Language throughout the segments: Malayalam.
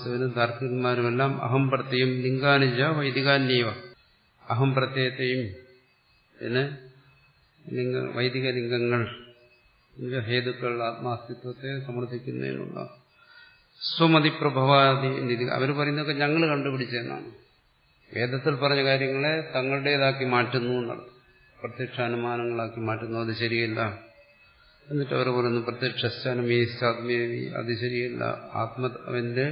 മീമാംസകരും താർക്കികന്മാരുമെല്ലാം അഹം പ്രത്യയം ലിംഗാനിജ വൈദികാന്യവ അഹം പ്രത്യയത്തെയും പിന്നെ ലിംഗ വൈദിക ലിംഗങ്ങൾ ഹേതുക്കൾ ആത്മാസ്തിത്വത്തെ സമർത്ഥിക്കുന്നതിനുള്ള സ്വമതി പ്രഭവാദി അവർ പറയുന്നതൊക്കെ ഞങ്ങൾ കണ്ടുപിടിച്ചതെന്നാണ് വേദത്തിൽ പറഞ്ഞ കാര്യങ്ങളെ തങ്ങളുടേതാക്കി മാറ്റുന്നു എന്നർത്ഥം പ്രത്യക്ഷാനുമാനങ്ങളാക്കി മാറ്റുന്നു അത് ശരിയല്ല എന്നിട്ട് അവർ പറയുന്നു പ്രത്യക്ഷാനുമേസ്റ്റാത്മേവി അത് ശരിയല്ല ആത്മാവിന്റെ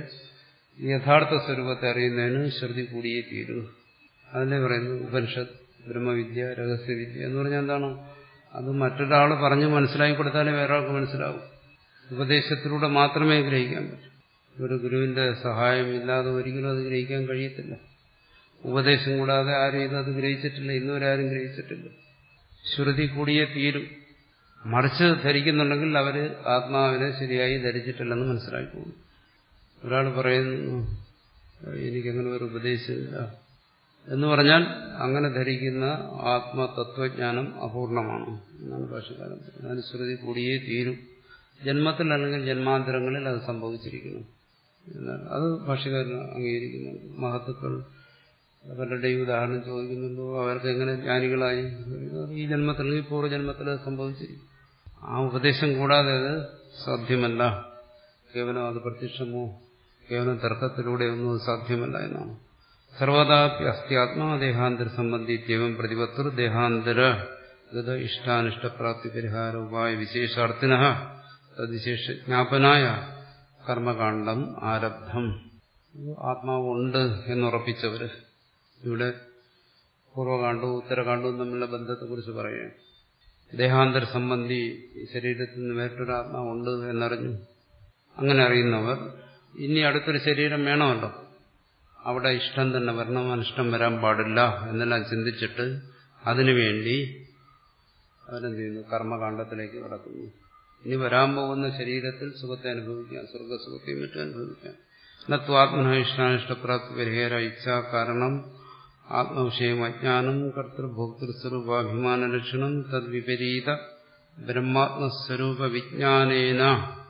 യഥാർത്ഥ സ്വരൂപത്തെ അറിയുന്നതിന് ശ്രുതി കൂടിയേ തീരൂ അതിനെ പറയുന്നു ഉപനിഷത്ത് ബ്രഹ്മവിദ്യ രഹസ്യവിദ്യ എന്ന് പറഞ്ഞാൽ എന്താണ് അത് മറ്റൊരാൾ പറഞ്ഞ് മനസ്സിലാക്കി കൊടുത്താലേ വേറെ ആൾക്ക് മനസ്സിലാവും ഉപദേശത്തിലൂടെ മാത്രമേ ഗ്രഹിക്കാൻ പറ്റൂ ഒരു ഗുരുവിന്റെ സഹായം ഇല്ലാതെ ഒരിക്കലും അത് ഗ്രഹിക്കാൻ കഴിയത്തില്ല ഉപദേശം കൂടാതെ ആരും ഇതത് ഗ്രഹിച്ചിട്ടില്ല ഇന്നുവരെ ആരും ഗ്രഹിച്ചിട്ടില്ല ശ്രുതി കൂടിയേ തീരും മറിച്ച് ധരിക്കുന്നുണ്ടെങ്കിൽ അവര് ആത്മാവിനെ ശരിയായി ധരിച്ചിട്ടില്ലെന്ന് മനസ്സിലാക്കിക്കോളും ഒരാൾ പറയുന്നു എനിക്കങ്ങനെ ഒരു ഉപദേശമില്ല എന്ന് പറഞ്ഞാൽ അങ്ങനെ ധരിക്കുന്ന ആത്മതത്വജ്ഞാനം അപൂർണമാണ് എന്നാണ് ഭാഷകാരൻ അതിന് ശ്രുതി കൂടിയേ തീരും ജന്മത്തിൽ അല്ലെങ്കിൽ ജന്മാന്തരങ്ങളിൽ അത് സംഭവിച്ചിരിക്കുന്നു എന്നാൽ അത് ഭാഷകാരൻ അംഗീകരിക്കുന്നുണ്ട് മഹത്തുക്കൾ പലരുടെയും ഉദാഹരണം ചോദിക്കുന്നുണ്ടോ അവർക്ക് എങ്ങനെ ജ്ഞാനികളായി ഈ ജന്മത്തിൽ അല്ലെങ്കിൽ പൂർവ്വജന്മത്തിൽ അത് സംഭവിച്ചിരിക്കും ആ ഉപദേശം കൂടാതെ അത് സാധ്യമല്ല കേവലം അത് പ്രത്യക്ഷമോ കേവലം തർക്കത്തിലൂടെ ഒന്നും സാധ്യമല്ല എന്നാണ് സർവതാപി അസ്ത്യാത്മാ ദേഹാന്തര സംബന്ധിത്യവം പ്രതിപത്തർ ദേഹാന്തര ഗത ഇഷ്ടാനിഷ്ടപ്രാപ്തി പരിഹാര ഉപായ വിശേഷാർത്ഥിന തദ്വിശേഷ ജ്ഞാപനായ കർമ്മകാണ്ഡം ആരബ്ധം ആത്മാവ് ഉണ്ട് എന്നുറപ്പിച്ചവര് ഇവിടെ പൂർവ്വകാണ്ഡവും ഉത്തരകാണ്ഡവും തമ്മിലുള്ള ബന്ധത്തെക്കുറിച്ച് പറയുകയാണ് ദേഹാന്തര സംബന്ധി ശരീരത്തിൽ നിന്ന് വേറിട്ടൊരു ആത്മാവുണ്ട് എന്നറിഞ്ഞു അങ്ങനെ അറിയുന്നവർ ഇനി അടുത്തൊരു ശരീരം വേണമല്ലോ അവിടെ ഇഷ്ടം തന്നെ വരണം അനിഷ്ടം വരാൻ പാടില്ല എന്നെല്ലാം ചിന്തിച്ചിട്ട് അതിനുവേണ്ടി അവരെന്ത് ചെയ്യുന്നു കർമ്മകാണ്ഡത്തിലേക്ക് കടക്കുന്നു ഇനി വരാൻ പോകുന്ന ശരീരത്തിൽ സുഖത്തെ അനുഭവിക്കാം സ്വർഗസുഖത്തെയും മറ്റും അനുഭവിക്കാം നത്വാത്മന ഇഷ്ടാനിഷ്ടപ്രാപ്തി പരിഹാര ഇച്ഛ കാരണം ആത്മവിഷയം അജ്ഞാനം കർത്തൃഭോക്തൃസ്വരൂപാഭിമാന ലക്ഷണം തദ്വിപരീത ബ്രഹ്മാത്മസ്വരൂപ വിജ്ഞാനേന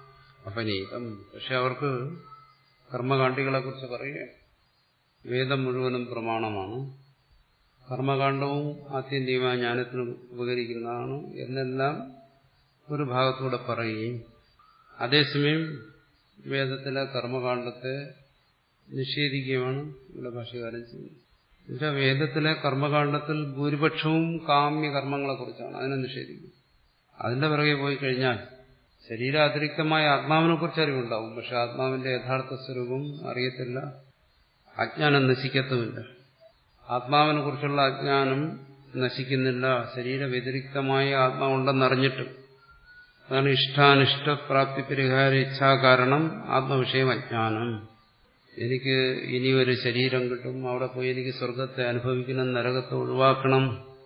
അപനീതം പക്ഷെ അവർക്ക് കർമ്മകാണ്ഡികളെ കുറിച്ച് പറയുക വേദം മുഴുവനും പ്രമാണമാണ് കർമ്മകാണ്ഡവും ആത്യന്തികമായ ജ്ഞാനത്തിന് ഉപകരിക്കുന്നതാണ് എന്നെല്ലാം ഒരു ഭാഗത്തൂടെ പറയുകയും അതേസമയം വേദത്തിലെ കർമ്മകാണ്ഡത്തെ നിഷേധിക്കുകയാണ് ഇവിടെ ഭാഷകാരൻ ചെയ്യുന്നത് എന്നുവെച്ചാൽ വേദത്തിലെ കർമ്മകാണ്ഡത്തിൽ ഭൂരിപക്ഷവും കാമ്യ കർമ്മങ്ങളെക്കുറിച്ചാണ് അതിനെ നിഷേധിക്കും അതിന്റെ പിറകെ പോയി കഴിഞ്ഞാൽ ശരീരാതിരിക്തമായ ആത്മാവിനെ കുറിച്ച് അറിവുണ്ടാവും പക്ഷെ ആത്മാവിന്റെ യഥാർത്ഥ സ്വരൂപം അറിയത്തില്ല അജ്ഞാനം നശിക്കത്തുമില്ല ആത്മാവിനെ കുറിച്ചുള്ള അജ്ഞാനം നശിക്കുന്നില്ല ശരീരവ്യതിരിക്തമായ ആത്മാവുണ്ടെന്നറിഞ്ഞിട്ടും അതാണ് ഇഷ്ടാനിഷ്ട പ്രാപ്തി പരിഹാര ഇച്ഛാ കാരണം ആത്മവിഷയം അജ്ഞാനം എനിക്ക് ഇനി ഒരു ശരീരം കിട്ടും അവിടെ പോയി എനിക്ക് സ്വർഗത്തെ അനുഭവിക്കണം നരകത്തെ ഒഴിവാക്കണം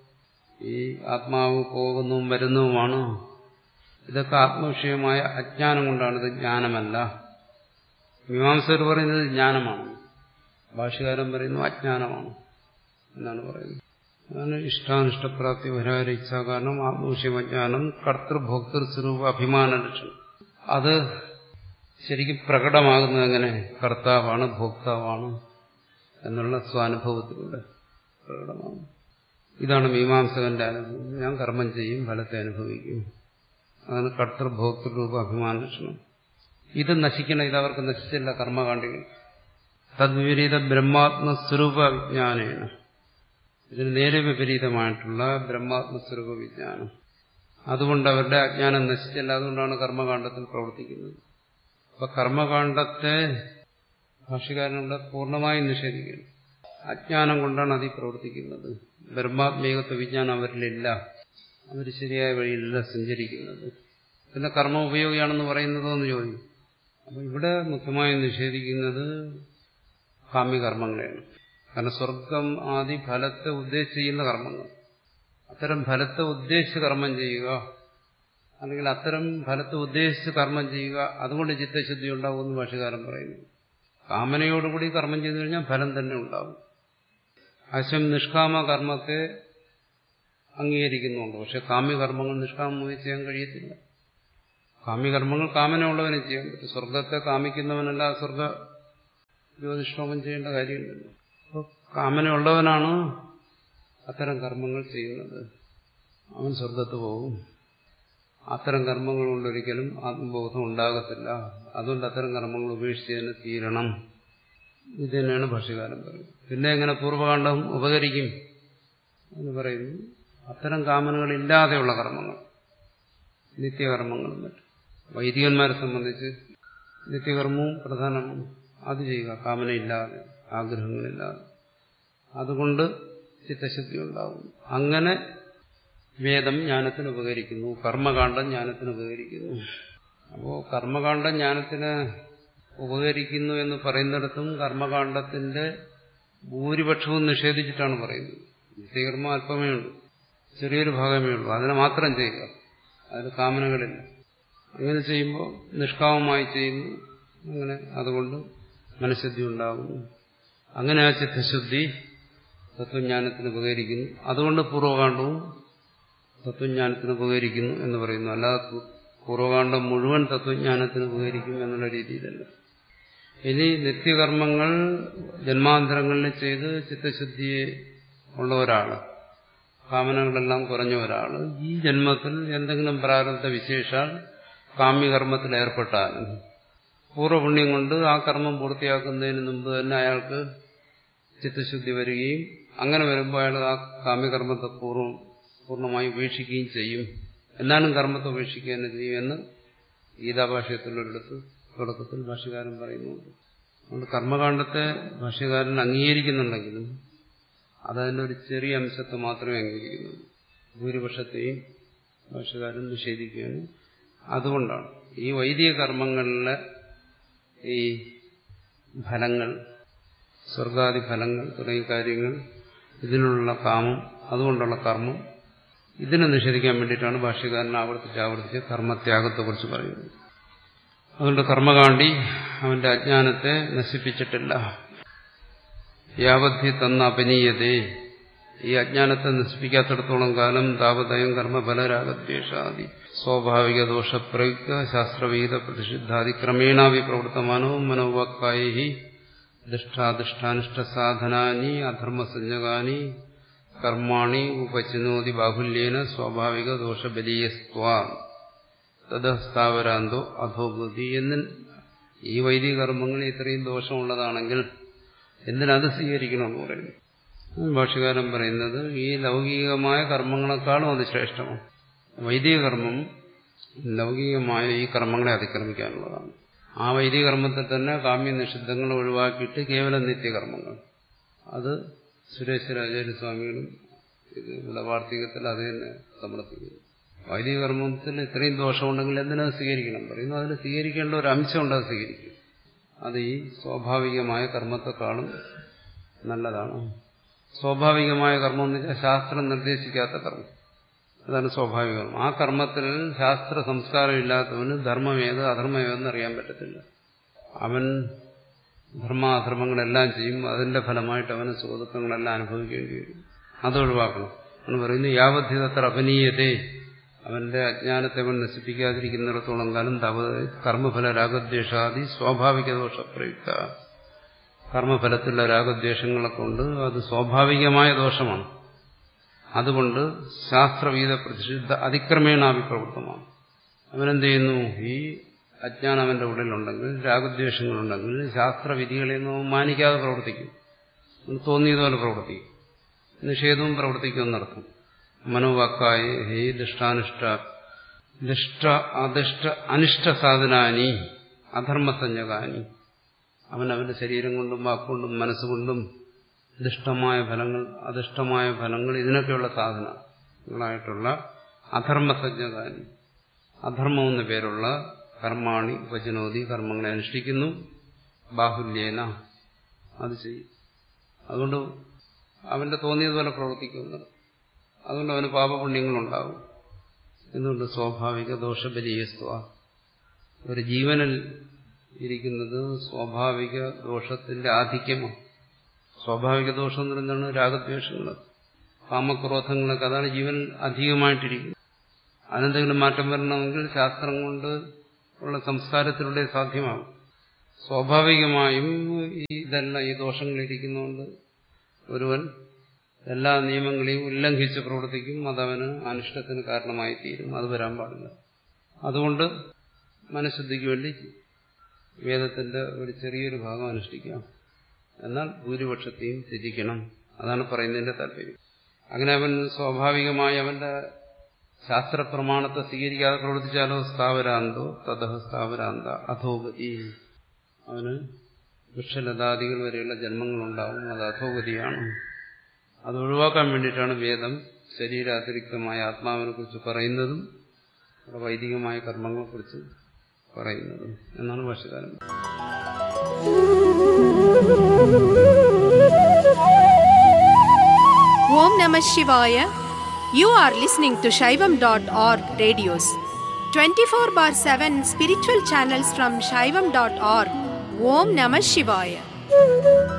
ഈ ആത്മാവ് പോകുന്നതും വരുന്നതുമാണ് ഇതൊക്കെ ആത്മവിഷയമായ അജ്ഞാനം കൊണ്ടാണ് ഇത് ജ്ഞാനമല്ല മീമാംസകർ പറയുന്നത് ജ്ഞാനമാണ് ഭാഷകാരൻ പറയുന്നു അജ്ഞാനമാണ് എന്നാണ് പറയുന്നത് അതാണ് ഇഷ്ടാനിഷ്ടപ്രാപ്തി പരിഹാര ഇച്ഛാ കാരണം ആത്മവിഷയമജ്ഞാനം കർത്തൃഭോക്തൃ സ്വരൂപ അഭിമാന ലക്ഷണം അത് ശരിക്കും പ്രകടമാകുന്നത് എങ്ങനെ കർത്താവാണ് ഭോക്താവാണ് എന്നുള്ള സ്വാനുഭവത്തിലൂടെ പ്രകടമാകും ഇതാണ് മീമാംസകന്റെ അനുഭവം ഞാൻ കർമ്മം ചെയ്യും ഫലത്തെ അനുഭവിക്കും അതാണ് കർത്തൃഭോക്തൃരൂപ അഭിമാന ലക്ഷണം ഇത് നശിക്കണം ഇത് അവർക്ക് നശിച്ചില്ല കർമ്മകാണ്ഡികൾ തദ്വിപരീത ബ്രഹ്മാത്മസ്വരൂപ വിജ്ഞാനേന ഇതിന് നേരെ വിപരീതമായിട്ടുള്ള ബ്രഹ്മാത്മസ്വരൂപ വിജ്ഞാനം അതുകൊണ്ട് അവരുടെ അജ്ഞാനം നശിച്ചില്ല അതുകൊണ്ടാണ് കർമ്മകാണ്ഡത്തിൽ പ്രവർത്തിക്കുന്നത് അപ്പൊ കർമ്മകാണ്ഡത്തെ ഭാഷകാരനുടെ പൂർണ്ണമായും നിഷേധിക്കുന്നു അജ്ഞാനം കൊണ്ടാണ് അതിൽ പ്രവർത്തിക്കുന്നത് ബ്രഹ്മാത്മീകത്വ വിജ്ഞാനം അവരിലില്ല അവർ ശരിയായ വഴിയിലല്ല സഞ്ചരിക്കുന്നത് പിന്നെ കർമ്മ ഉപയോഗിയാണെന്ന് പറയുന്നതോ എന്ന് ചോദിക്കും അപ്പൊ ഇവിടെ മുഖ്യമായും നിഷേധിക്കുന്നത് കാമ്യകർമ്മങ്ങളെയാണ് കാരണം സ്വർഗം ആദി ഫലത്തെ ഉദ്ദേശിച്ച് ചെയ്യുന്ന കർമ്മങ്ങൾ അത്തരം ഫലത്തെ ഉദ്ദേശിച്ച് കർമ്മം ചെയ്യുക അല്ലെങ്കിൽ അത്തരം ഫലത്തെ ഉദ്ദേശിച്ച് കർമ്മം ചെയ്യുക അതുകൊണ്ട് ചിത്തശുദ്ധി ഉണ്ടാവുമെന്ന് ഭാഷകാരൻ പറയുന്നു കാമനയോടുകൂടി കർമ്മം ചെയ്തു കഴിഞ്ഞാൽ ഫലം തന്നെ ഉണ്ടാവും അശ്വം നിഷ്കാമ കർമ്മത്തെ അംഗീകരിക്കുന്നുണ്ട് പക്ഷെ കാമ്യകർമ്മങ്ങൾ നിഷ്കാമമായി ചെയ്യാൻ കഴിയത്തില്ല കാമ്യകർമ്മങ്ങൾ കാമന ഉള്ളവനെ ചെയ്യാൻ പറ്റും സ്വർഗത്തെ കാമിക്കുന്നവനല്ല സ്വർഗ ജ്യോതിഷ്ഠോമം ചെയ്യേണ്ട കാര്യമില്ലല്ലോ അപ്പോൾ കാമനയുള്ളവനാണ് അത്തരം കർമ്മങ്ങൾ ചെയ്യുന്നത് അവൻ സ്വർഗത്ത് പോകും അത്തരം കർമ്മങ്ങൾ കൊണ്ടൊരിക്കലും ആത്മബോധം ഉണ്ടാകത്തില്ല അതുകൊണ്ട് അത്തരം കർമ്മങ്ങൾ ഉപേക്ഷിച്ച് തന്നെ തീരണം ഇത് തന്നെയാണ് ഭാഷ്യകാലം പറയുന്നത് പിന്നെ എങ്ങനെ പൂർവ്വകാന്ഡം ഉപകരിക്കും എന്ന് പറയുന്നു അത്തരം കാമനകളില്ലാതെയുള്ള കർമ്മങ്ങൾ നിത്യകർമ്മങ്ങളും മറ്റും വൈദികന്മാരെ സംബന്ധിച്ച് നിത്യകർമ്മവും പ്രധാനമാണ് അത് ചെയ്യുക കാമനയില്ലാതെ ആഗ്രഹങ്ങളില്ലാതെ അതുകൊണ്ട് ചിത്തശുദ്ധി ഉണ്ടാകും അങ്ങനെ വേദം ജ്ഞാനത്തിന് ഉപകരിക്കുന്നു കർമ്മകാന്ഡം ജ്ഞാനത്തിന് ഉപകരിക്കുന്നു അപ്പോൾ കർമ്മകാന്ഡം ജ്ഞാനത്തിന് ഉപകരിക്കുന്നു എന്ന് പറയുന്നിടത്തും കർമ്മകാന്ഡത്തിന്റെ ഭൂരിപക്ഷവും നിഷേധിച്ചിട്ടാണ് പറയുന്നത് നിത്യകർമ്മം അല്പമേ ഉള്ളൂ ചെറിയൊരു ഭാഗമേ ഉള്ളൂ അതിനെ മാത്രം ചെയ്യുക അതിൽ കാമനകളില്ല അങ്ങനെ ചെയ്യുമ്പോൾ നിഷ്കാമമായി ചെയ്യുന്നു അങ്ങനെ അതുകൊണ്ട് മനഃശുദ്ധി ഉണ്ടാകുന്നു അങ്ങനെ ആ ചിത്തശുദ്ധി തത്വജ്ഞാനത്തിന് ഉപകരിക്കുന്നു അതുകൊണ്ട് പൂർവ്വകാന്ഡവും തത്വജ്ഞാനത്തിന് ഉപകരിക്കുന്നു എന്ന് പറയുന്നു അല്ലാതെ പൂർവ്വകാന്ഡം മുഴുവൻ തത്വജ്ഞാനത്തിന് ഉപകരിക്കും എന്നുള്ള രീതിയിലല്ല ഇനി നിത്യകർമ്മങ്ങൾ ജന്മാന്തരങ്ങളിൽ ചെയ്ത് ചിത്തശുദ്ധിയെ ഉള്ള ഒരാള് കാമനകളെല്ലാം കുറഞ്ഞ ഒരാള് ഈ ജന്മത്തിൽ എന്തെങ്കിലും പ്രാരബ്ധ വിശേഷാൽ കാമ്യകർമ്മത്തിൽ ഏർപ്പെട്ടാലും പൂർവ്വപുണ്യം കൊണ്ട് ആ കർമ്മം പൂർത്തിയാക്കുന്നതിന് മുമ്പ് തന്നെ അയാൾക്ക് ചിത്തശുദ്ധി വരികയും അങ്ങനെ വരുമ്പോൾ അയാൾ ആ കാമ്യകർമ്മത്തെ പൂർവ്വം പൂർണ്ണമായി ഉപേക്ഷിക്കുകയും ചെയ്യും എന്നാലും കർമ്മത്തെ ഉപേക്ഷിക്കുക തന്നെ ചെയ്യും എന്ന് ഗീതാഭാഷ്യത്തിലൊരിടത്ത് തുടക്കത്തിൽ ഭാഷ്യകാരൻ പറയുന്നുണ്ട് അതുകൊണ്ട് കർമ്മകാണ്ഡത്തെ ഭാഷ്യകാരൻ അംഗീകരിക്കുന്നുണ്ടെങ്കിലും അതതിൻ്റെ ഒരു ചെറിയ അംശത്തെ മാത്രമേ അംഗീകരിക്കുന്നുള്ളൂ ഭൂരിപക്ഷത്തെയും ഭാഷകാരൻ നിഷേധിക്കുകയാണ് അതുകൊണ്ടാണ് ഈ വൈദിക കർമ്മങ്ങളിലെ ഈ ഫലങ്ങൾ സ്വർഗാദി ഫലങ്ങൾ തുടങ്ങിയ കാര്യങ്ങൾ ഇതിനുള്ള കാമം അതുകൊണ്ടുള്ള കർമ്മം ഇതിനെ നിഷേധിക്കാൻ വേണ്ടിയിട്ടാണ് ഭാഷ്യകാരൻ ആവർത്തിച്ച് ആവർത്തിച്ച് കർമ്മത്യാഗത്തെക്കുറിച്ച് പറയുന്നത് അതുകൊണ്ട് കർമ്മകാണ്ടി അവന്റെ അജ്ഞാനത്തെ നശിപ്പിച്ചിട്ടില്ല യാവധി തന്ന അപനീയതേ ഈ അജ്ഞാനത്തെ നശിപ്പിക്കാത്തിടത്തോളം കാലം താപതയം കർമ്മഫലരാഗദ്വേഷാദി സ്വാഭാവിക ദോഷപ്രയുക്ത ശാസ്ത്രവിഹിത പ്രതിഷിദ്ധാദി ക്രമേണാവി പ്രവർത്തമാനവും മനോവാക്കായി ദുഷ്ടാദുഷ്ടാനിഷ്ട സാധനാനി അധർമ്മസഞ്ജകാനി കർമാണി ഉപചനോതി ബാഹുല്യേന സ്വാഭാവിക ദോഷബലീയസ്ത്വാ തദസ്ഥാവരാന്തോ അധോഗതി എന്ന് ഈ വൈദിക കർമ്മങ്ങൾ ഇത്രയും ദോഷമുള്ളതാണെങ്കിൽ എന്തിനത് സ്വീകരിക്കണമെന്ന് പറയുന്നു ഭാഷകാരൻ പറയുന്നത് ഈ ലൗകികമായ കർമ്മങ്ങളെക്കാളും അത് ശ്രേഷ്ഠമാണ് വൈദിക കർമ്മം ലൗകികമായ ഈ കർമ്മങ്ങളെ അതിക്രമിക്കാനുള്ളതാണ് ആ വൈദിക കർമ്മത്തിൽ തന്നെ കാമ്യ നിഷിദ്ധങ്ങൾ ഒഴിവാക്കിയിട്ട് കേവലം നിത്യകർമ്മങ്ങൾ അത് സുരേശ്വരാചാര്യസ്വാമികളും ഇത് ഇവിടെ വാർത്തകത്തിൽ അത് തന്നെ സമർപ്പിക്കുന്നു വൈദിക കർമ്മത്തിൽ ഇത്രയും ദോഷമുണ്ടെങ്കിൽ എന്തിനാ സ്വീകരിക്കണം പറയുന്നു അതിൽ സ്വീകരിക്കേണ്ട ഒരു അംശമുണ്ട് അത് സ്വീകരിക്കും അത് ഈ സ്വാഭാവികമായ കർമ്മത്തെക്കാളും നല്ലതാണ് സ്വാഭാവികമായ കർമ്മം എന്ന് വെച്ചാൽ ശാസ്ത്രം നിർദ്ദേശിക്കാത്ത കർമ്മം അതാണ് സ്വാഭാവികം ആ കർമ്മത്തിൽ ശാസ്ത്ര സംസ്കാരം ഇല്ലാത്തവന് ധർമ്മമേത് അധർമ്മമേതെന്ന് അറിയാൻ പറ്റത്തില്ല അവൻ ധർമാധർമ്മങ്ങളെല്ലാം ചെയ്യും അതിന്റെ ഫലമായിട്ട് അവന് സുഖദുഃഖങ്ങളെല്ലാം അനുഭവിക്കേണ്ടി വരും അത് ഒഴിവാക്കണം എന്ന് പറയുന്നു യാവധ്യതത്ര അപനീയതേ അവന്റെ അജ്ഞാനത്തെ അവൻ നശിപ്പിക്കാതിരിക്കുന്നിടത്തോളം കാലം തവ കർമ്മഫല രാഗദ്വേഷാദി സ്വാഭാവിക ദോഷപ്രയുക്ത കർമ്മഫലത്തിലുള്ള രാഗദ്വേഷങ്ങളെ കൊണ്ട് അത് സ്വാഭാവികമായ ദോഷമാണ് അതുകൊണ്ട് ശാസ്ത്രവീത പ്രതിഷിദ്ധ അതിക്രമേണാഭിപ്രവൃത്തമാണ് അവനെന്ത് ചെയ്യുന്നു ഈ അജ്ഞാനം അവന്റെ ഉള്ളിലുണ്ടെങ്കിൽ രാഗദ്വേഷങ്ങളുണ്ടെങ്കിൽ ശാസ്ത്രവിധികളെയൊന്നും അവൻ മാനിക്കാതെ പ്രവർത്തിക്കും തോന്നിയതുപോലെ പ്രവർത്തിക്കും നിഷേധവും പ്രവർത്തിക്കുമെന്നർത്ഥം മനോവാക്കായി ഹേ ദുഷ്ടാനിഷ്ട ദുഷ്ട അദിഷ്ട അനിഷ്ട സാധനാനി അധർമ്മസഞ്ജകാനി അവൻ അവന്റെ ശരീരം കൊണ്ടും വാക്കുകൊണ്ടും മനസ്സുകൊണ്ടും ദുഷ്ടമായ ഫലങ്ങൾ അധിഷ്ടമായ ഫലങ്ങൾ ഇതിനൊക്കെയുള്ള സാധനങ്ങളായിട്ടുള്ള അധർമ്മസഞ്ജകാനി അധർമ്മം എന്ന പേരുള്ള കർമാണി ഉപജനോദി കർമ്മങ്ങളെ അനുഷ്ഠിക്കുന്നു ബാഹുല്യേന അത് ചെയ്യും അതുകൊണ്ട് അവന്റെ തോന്നിയതുപോലെ പ്രവർത്തിക്കുന്നത് അതുകൊണ്ട് അവന് പാപപുണ്യങ്ങളുണ്ടാകും എന്തുകൊണ്ട് സ്വാഭാവിക ദോഷബലീയസ്വ ഒരു ജീവനിൽ ഇരിക്കുന്നത് സ്വാഭാവിക ദോഷത്തിന്റെ ആധിക്യമാണ് സ്വാഭാവിക ദോഷം എന്ന് പറയുന്നതാണ് രാഗദ്വേഷങ്ങൾ കാമക്രോധങ്ങളൊക്കെ അതാണ് ജീവൻ അധികമായിട്ടിരിക്കുന്നത് അതിനെന്തെങ്കിലും മാറ്റം വരണമെങ്കിൽ ശാസ്ത്രം കൊണ്ട് ഉള്ള സംസ്കാരത്തിലൂടെ സാധ്യമാകും സ്വാഭാവികമായും ഈ ഇതെല്ലാം ഈ ദോഷങ്ങളിരിക്കുന്നതുകൊണ്ട് ഒരുവൻ എല്ലാ നിയമങ്ങളെയും ഉല്ലംഘിച്ച് പ്രവർത്തിക്കും അതവന് അനിഷ്ടത്തിന് കാരണമായി തീരും അത് വരാൻ പാടില്ല അതുകൊണ്ട് മനഃശുദ്ധിക്ക് വേണ്ടി വേദത്തിന്റെ ഒരു ചെറിയൊരു ഭാഗം അനുഷ്ഠിക്കാം എന്നാൽ ഭൂരിപക്ഷത്തെയും ത്യജിക്കണം അതാണ് പറയുന്നതിന്റെ താല്പര്യം അങ്ങനെ അവൻ സ്വാഭാവികമായി അവന്റെ ശാസ്ത്രപ്രമാണത്തെ സ്വീകരിക്കാതെ പ്രവർത്തിച്ചാലോ സ്ഥാവരാന്തോ തഥ സ്ഥാവരാന്ത അധോഗതി അവന് വൃക്ഷലതാദികൾ വരെയുള്ള ജന്മങ്ങളുണ്ടാവും അത് അധോഗതിയാണ് അത് ഒഴിവാക്കാൻ വേണ്ടിയിട്ടാണ് വേദം ശരീരാതിരിക്തമായ ആത്മാവിനെ കുറിച്ച് പറയുന്നതും വൈദികമായ കർമ്മങ്ങളെക്കുറിച്ച് പറയുന്നതും എന്നാണ് ഭാഷകാരൻ Om Namah Shivaya. You are listening to Shaivam.org radios. 24 bar 7 spiritual channels from Shaivam.org. Om Namah Shivaya.